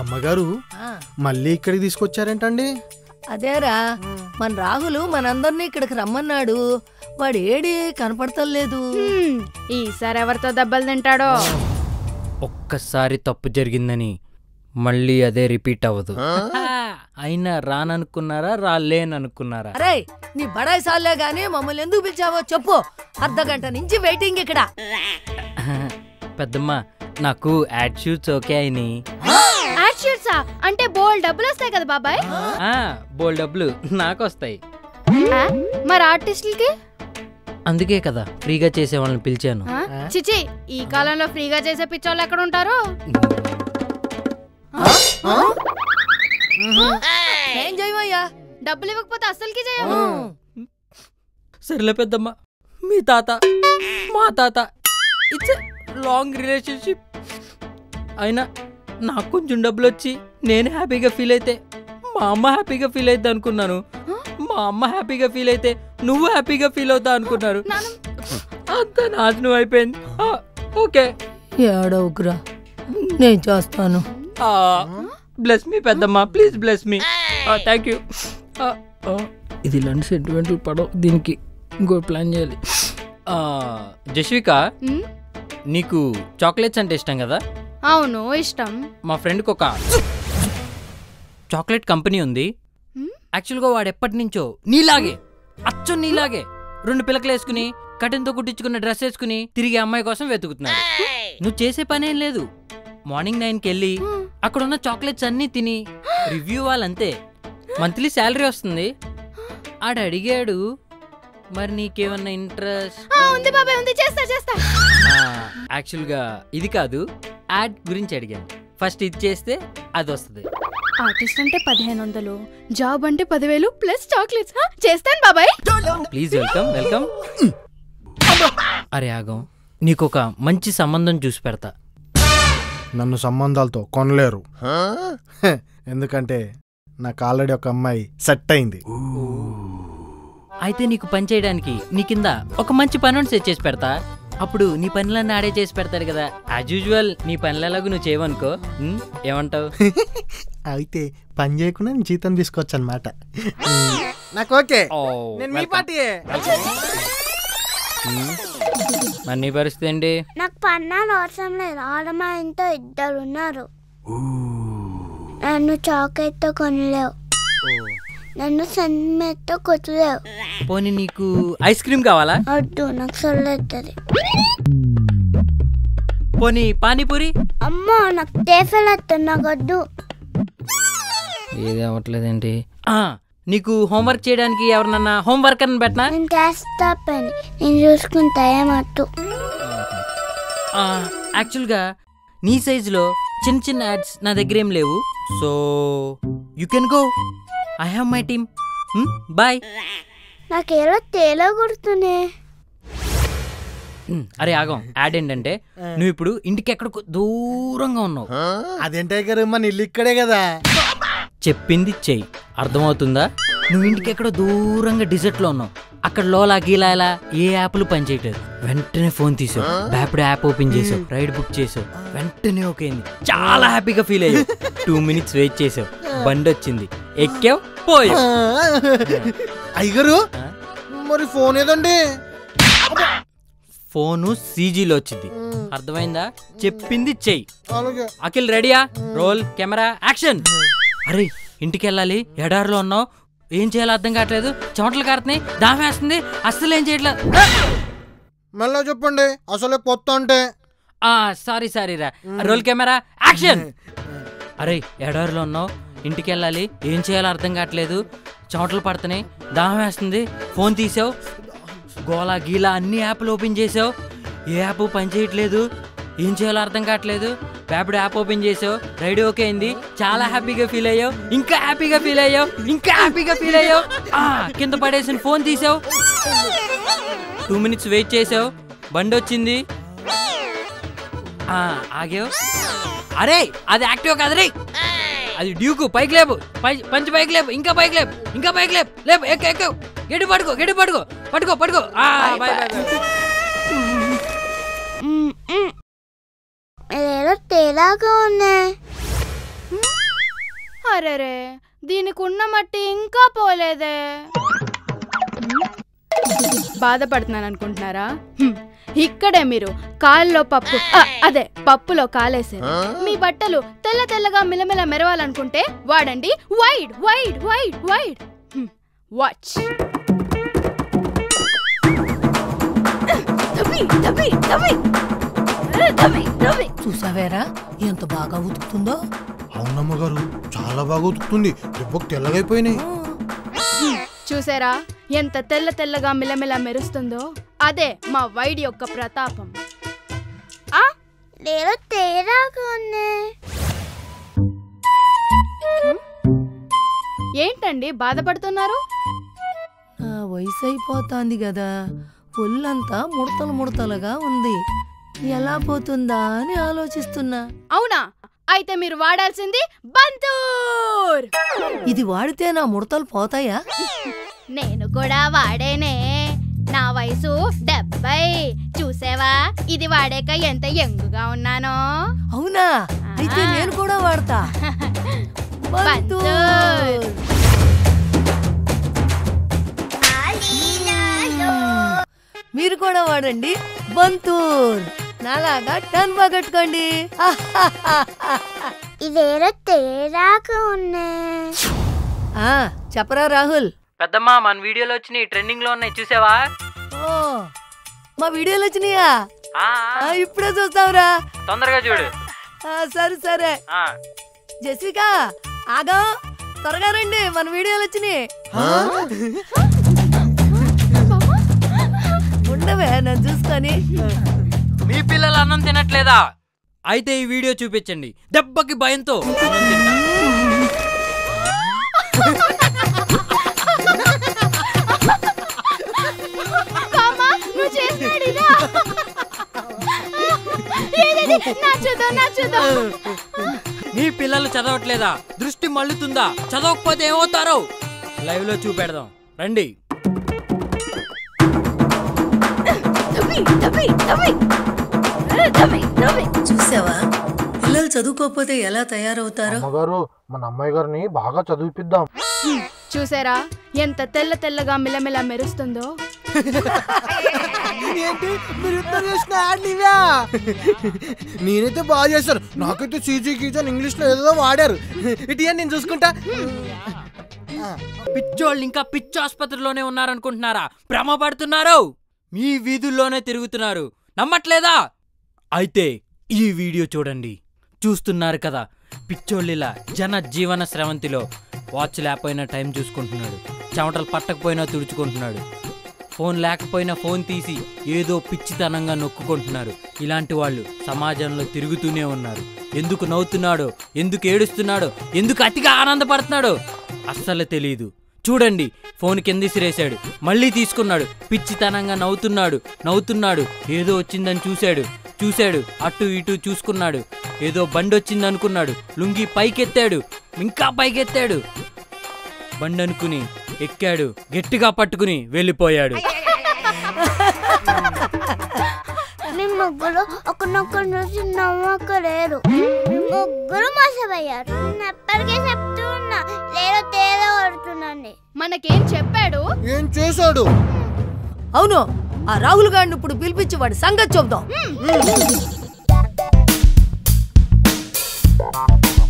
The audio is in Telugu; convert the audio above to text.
అమ్మగారు ఆ, మళ్ళీ ఇక్కడికి తీసుకొచ్చారేంటండి అదేరా మన రాహులు మనందరినీ ఇక్కడికి రమ్మన్నాడు వాడు ఏడి కనపడతలేదు హ్మ్, ఈసారి ఎవరితో దెబ్బలు తింటాడో ఒక్కసారి తప్పు జరిగిందని మళ్ళీ అదే రిపీట్ అవ్వదు అయినా రాననుకున్నారా రాలేననుకున్నారా అరే నీ బడాయి సాలే గానీ మమ్మల్ని ఎందుకు పిలిచావో చెప్పు అర్ధ గంట నుంచి వెయిటింగ్ ఇక్కడ పెద్దమ్మ నాకు యాడ్ షూట్స్ ఓకే అయినాయి యాడ్షూట్సా అంటే బోల్ డబ్బులు వస్తాయి కదా బాబాయ్ బోల్ డబ్బులు నాకు వస్తాయి ఆ, మరి ఆర్టిస్టులకి అందుకే కదా ఫ్రీగా చేసే వాళ్ళని పిలిచాను ఆ? చిచి ఈ కాలంలో ఫ్రీగా చేసే పిచ్చోళ్ళు ఎక్కడ ఉంటారు ఏం చేయమయ్యా డబ్బులు ఇవ్వకపోతే అస్సలకి చేయము సర్లే పెద్దమ్మ మీ తాత మా తాత ఇట్స్ లాంగ్ రిలేషన్షిప్ అయినా నాకు కొంచెం డబ్బులు వచ్చి నేను హ్యాపీగా ఫీల్ అయితే మా అమ్మ హ్యాపీగా ఫీల్ అయితే అనుకున్నాను మా అమ్మ హ్యాపీగా ఫీల్ అయితే నువ్వు హ్యాపీగా ఫీల్ అవుతా అనుకున్నారు అంతా నాశనం అయిపోయింది ఆ, ఓకే ఏడవకురా నేను చేస్తాను బ్లెస్ మీ పెద్దమ్మ please bless me thank you ఇది ఇలాంటి సెంటిమెంటల్ పడవ దీనికి ఇంకో ప్లాన్ చేయాలి ఆ, జస్విక ఉమ్, నీకు చాక్లెట్స్ అంటే ఇష్టం కదా అవును ఇష్టం మా ఫ్రెండ్కి ఒక చాక్లెట్ కంపెనీ ఉంది హ్మ్? యాక్చువల్గా వాడు ఎప్పటి నుంచో నీలాగే అచ్చం నీలాగే రెండు పిలకలు వేసుకుని కటిన్తో కుట్టించుకున్న డ్రెస్ వేసుకుని తిరిగి అమ్మాయి కోసం వెతుకుతున్నాడు నువ్వు చేసే పనేం లేదు మార్నింగ్ నైన్కి వెళ్ళి అక్కడ ఉన్న చాక్లెట్స్ అన్నీ తిని రివ్యూ వాళ్ళంతే మంత్లీ శాలరీ వస్తుంది ఆడు అడిగాడు మరి నీకేమన్నా ఇంట్రెస్ట్ ఆ, ఉంది బాబాయ్ ఉంది చేస్తా చేస్తా యాక్చువల్గా ఇది కాదు యాడ్ గురించి అడిగాను ఫస్ట్ ఇది చేస్తే అది వస్తుంది ఆర్టిస్ట్ అంటే పదిహేను వందలు జాబ్ అంటే పదివేలు ప్లస్ చాక్లెట్స్ ఆ, చేస్తాను బాబాయ్ ప్లీజ్ వెల్కమ్ వెల్కమ్ అరే ఆగం నీకు ఒక మంచి సంబంధం చూసి పెడతా నన్ను సంబంధాలతో కొనలేరు హ, ఎందుకంటే నాకు ఆల్రెడీ ఒక అమ్మాయి సెట్ అయింది అయితే నీకు పని చేయడానికి నీ కింద ఒక మంచి పని సెట్ చేసి పెడతా అప్పుడు నీ పనులన్నీ ఆడే చేసి పెడతాడు కదా యాజ్ యూజువల్ నీ పనులు ఎలాగో నువ్వు చేయవనుకో ఉమ్, ఏమంటావు అయితే పని చేయకుండా నేను జీతం తీసుకోవచ్చు అనమాట నాకు ఓకే నేను మీ పార్టీయే మరి నీ పరిస్థితి ఏంటి నాకు పన్నాలు అవసరం లేదు ఆడమా ఇంట్లో ఇద్దరు ఉన్నారు నన్ను చాకెట్తో కొనలేవు నన్ను సన్మెత్తో కొట్టలేవు పోనీ నీకు ఐస్ క్రీమ్ కావాలా వద్దు నాకు సొల్లెత్తది పోనీ పానీపూరి అమ్మో నాకు తేఫెలెత్తుంది నాకు వద్దు ఏది అవ్వట్లేదేంటి ఆ, నీకు హోంవర్క్ చేయడానికి ఎవరినన్నా హోంవర్క్ అని పెట్టనా నేను చేస్తా పని నేను చూసుకుంటా ఏమద్దు ఆ, యాక్చువల్గా నీ సైజులో చిన్న చిన్న యాడ్స్ నా దగ్గర ఏం లేవు so you can go I have my team boy నాకేదో తేలో కొడుతూనే అరే ఆగం యాడ్ ఏంటంటే నువ్వు ఇప్పుడు ఇంటికి ఎక్కడికో దూరంగా ఉన్నావు అదేంటే గారు మన ఇల్లు ఇక్కడే కదా చెప్పింది చెయ్యి అర్థమవుతుందా నువ్వు ఇంటికి ఎక్కడో దూరంగా డిజర్ట్ లో ఉన్నావు అక్కడ లోలా గీలా ఇలా ఏ యాప్లు పనిచేయట్లేదు వెంటనే ఫోన్ తీసావు బ్యాప్పుడు యాప్ ఓపెన్ చేసావు రైడ్ బుక్ చేసావు వెంటనే ఓకే అయింది చాలా హ్యాపీగా ఫీల్ అయ్యావు టూ మినిట్స్ వెయిట్ చేసావు బండి వచ్చింది ఎక్కావు పోయావు అయ్యగారు ఆ? మరి ఫోన్ ఏదండి ఫోను సీజీలో వచ్చింది అర్థమైందా చెప్పింది చెయ్యి అలాగే అఖిల్ రెడీయా రోల్ కెమెరా యాక్షన్ అరే ఇంటికి వెళ్ళాలి ఎడారిలో ఉన్నావు ఏం చేయాలో అర్థం కావట్లేదు చెమటలు కారుతున్నాయి దామేస్తుంది అస్సలు ఏం చేయట్లేదు మళ్ళీ చెప్పండి అసలే కొత్త అంటే ఆ సారీ సారీ రా రోల్ కెమెరా యాక్షన్ అరే ఎడారిలో ఉన్నావు ఇంటికి వెళ్ళాలి ఏం చేయాలో అర్థం కావట్లేదు చెమటలు పడుతున్నాయి దాహం వేస్తుంది ఫోన్ తీసావు గోలా గీలా అన్ని యాప్లు ఓపెన్ చేసావు ఏ యాప్ పని చేయట్లేదు ఏం చేయాలో అర్థం కావట్లేదు ర్యాపిడ్ యాప్ ఓపెన్ చేసావు రైడ్ ఓకే అయింది చాలా హ్యాపీగా ఫీల్ అయ్యావు ఇంకా హ్యాపీగా ఫీల్ అయ్యావు ఇంకా హ్యాపీగా ఫీల్ అయ్యావు ఆ, కింద పడేసిన ఫోన్ తీసావు టూ మినిట్స్ వెయిట్ చేసావు బండి వచ్చింది ఆ, ఆగావు అరే అది యాక్టివ్ కాదు రే అది డ్యూకు పైకి లేపు పై పంచి పైకి లేపు ఇంకా పైకి లేపు ఇంకా పైకి లేపు లేపు ఎక్క ఎక్క గడి పడుకో గడి పడుకో పట్టుకో పట్టుకో ఆ, బై, బై, బై. మ్మ్, మ్మ్. ఇదేదో తేలాగా ఉన్నాయి అరెరే దీనికి ఉన్న మట్టి ఇంకా పోలేదే బాధపడుతున్నాను అనుకుంటున్నారా హ్మ్. ఇక్కడే మీరు కాల్లో పప్పు ఆ, అదే పప్పులో కాలేసారు మీ బట్టలు తెల్ల తెల్లగా మిలమిల మెరవాలనుకుంటే వాడండి వైడ్ వైడ్ వైడ్ వైడ్ హ్మ్. వాచ్ తవ్వి, తవ్వి, తవ్వి. ఏ, తవ్వి, తవ్వి. చూసావేరా ఎంత బాగా ఉతుకుతుందో అవునమ్మ గారు చాలా బాగా ఉతుకుతుంది దెబ్బకు తెల్లగైపోయినాయి చూసారా ఎంత తెల్ల తెల్లగా మిలమిల మెరుస్తుందో అదే మా వైడ్ యొక్క ప్రతాపం ఆ లేదు తేడాగా ఉంది ఏంటండి బాధపడుతున్నారు నా వయసు అయిపోతాంది కదా ఒళ్ళంతా ముడతలు ముడతలుగా ఉంది ఎలా పోతుందా అని ఆలోచిస్తున్నా అవునా అయితే మీరు వాడాల్సింది బంతూర్ ఇది వాడితే నా ముడతలు పోతాయా నేను కూడా వాడేనే నా వయసు డెబ్బై చూసావా ఇది వాడాక ఎంత యంగుగా ఉన్నానో అవునా అయితే ఆ. నేను కూడా వాడతా బంతూర్ మీరు కూడా వాడండి బంతూర్ నాలాగా టన్ పగట్టుకోండి ఇదేదో తేడాగా ఉన్నాయి చెప్పరా రాహుల్ పెద్దమ్మా మన వీడియోలో వచ్చినాయి ట్రెండింగ్ లో ఉన్నాయి చూసావా ఓ మా వీడియోలు వచ్చినాయా ఆ, ఆ, ఇప్పుడే చూస్తావురా తొందరగా చూడు ఆ, సరే సరే ఆ, జస్విక ఆగా త్వరగా రండి మన వీడియోలు వచ్చినాయి ఉండవే నన్ను చూసుకొని మీ పిల్లలు అన్నం తినట్లేదా అయితే ఈ వీడియో చూపించండి దెబ్బకి భయంతో అన్నం తింటా. కామా, నువ్వు చేసినాడు ఇదా? ఏదేది? నా చూద్దాం నా చూద్దాం మీ పిల్లలు చదవట్లేదా దృష్టి మళ్ళుతుందా చదవకపోతే ఏమవుతారో లైవ్ లో చూపెడదాం రండి తవ్వి, తవ్వి, తవ్వి. ఏ, తవ్వి, తవ్వి. చూసావా పిల్లలు చదువుకోకపోతే ఎలా తయారవుతారో అమ్మగారు మన అమ్మాయి గారిని బాగా చదివిపిద్దాం చూసారా ఎంత తెల్ల తెల్లగా మిలమిల మెరుస్తుందో ఏంటి మీరు ఇద్దరు చేసిన యాడ్ నీవా నేనైతే బాగా చేశాను నాకైతే సీజీ గీజన్ ఇంగ్లీష్ లో ఏదో వాడారు ఇటు నేను చూసుకుంటా పిచ్చోళ్ళు ఇంకా పిచ్చి ఆసుపత్రిలోనే ఉన్నారనుకుంటున్నారా భ్రమ పడుతున్నారు మీ వీధుల్లోనే తిరుగుతున్నారు నమ్మట్లేదా అయితే ఈ వీడియో చూడండి చూస్తున్నారు కదా పిచ్చోళ్ళిలా జన జీవన స్రవంతిలో వాచ్ లేకపోయినా టైం చూసుకుంటున్నాడు చెమటలు పట్టకపోయినా తుడుచుకుంటున్నాడు ఫోన్ లేకపోయినా ఫోన్ తీసి ఏదో పిచ్చితనంగా నొక్కుకుంటున్నారు ఇలాంటి వాళ్ళు సమాజంలో తిరుగుతూనే ఉన్నారు ఎందుకు నవ్వుతున్నాడో ఎందుకు ఏడుస్తున్నాడో ఎందుకు అతిగా ఆనందపడుతున్నాడో అస్సలు తెలియదు చూడండి ఫోన్ కింద సిరేశాడు మళ్ళీ తీసుకున్నాడు పిచ్చితనంగా నవ్వుతున్నాడు నవ్వుతున్నాడు ఏదో వచ్చిందని చూశాడు చూశాడు అటు ఇటు చూసుకున్నాడు ఏదో బండి వచ్చింది అనుకున్నాడు లుంగి పైకెత్తాడు ఇంకా పైకెత్తాడు బండి అనుకుని ఎక్కాడు గట్టిగా పట్టుకుని వెళ్ళిపోయాడు మీ ముగ్గురు ఒకరినొకరు చూసి నవ్వకలేరు ముగ్గురు మోసపోయారు నేను ఎప్పటికీ చెప్తూ ఉన్నా లేదో తేడా కొడుతున్నాండి మనకేం చెప్పాడు ఏం చేశాడు అవును ఆ రాహుల్ గారిని ఇప్పుడు పిలిపించి వాడి సంగతి చెప్దాం